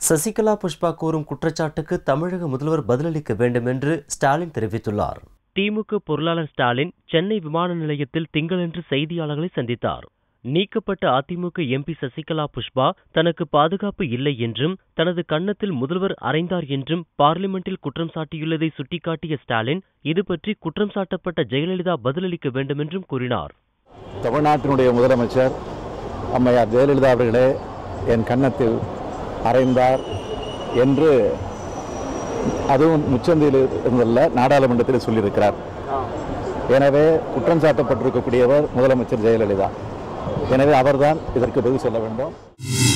சசிகலா புஷ்பா கூறும் குற்றச்சாட்டுக்கு தமிழக முதல்வர் பதிலளிக்க வேண்டும் என்று ஸ்டாலின் தெரிவித்துள்ளார் திமுக பொருளாளர் ஸ்டாலின் சென்னை விமான நிலையத்தில் திங்களன்று செய்தியாளர்களை சந்தித்தார் நீக்கப்பட்ட அதிமுக எம்பி சசிகலா புஷ்பா தனக்கு பாதுகாப்பு இல்லை என்றும் தனது கன்னத்தில் முதல்வர் அறைந்தார் என்றும் பார்லிமெண்டில் குற்றம் சாட்டியுள்ளதை சுட்டிக்காட்டிய ஸ்டாலின் இது பற்றி குற்றம் சாட்டப்பட்ட ஜெயலலிதா பதிலளிக்க வேண்டும் என்றும் கூறினார் தமிழ்நாட்டினுடைய முதலமைச்சர் அம்மையார் ஜெயலலிதா அவர்களே என் கன்னத்தில் அறைந்தார் என்று அதுவும் முச்சந்தியில் இருந்துள்ள நாடாளுமன்றத்தில் சொல்லியிருக்கிறார் எனவே குற்றம் சாட்டப்பட்டிருக்கக்கூடியவர் முதலமைச்சர் ஜெயலலிதா எனவே அவர்தான் இதற்கு பதில் சொல்ல வேண்டும்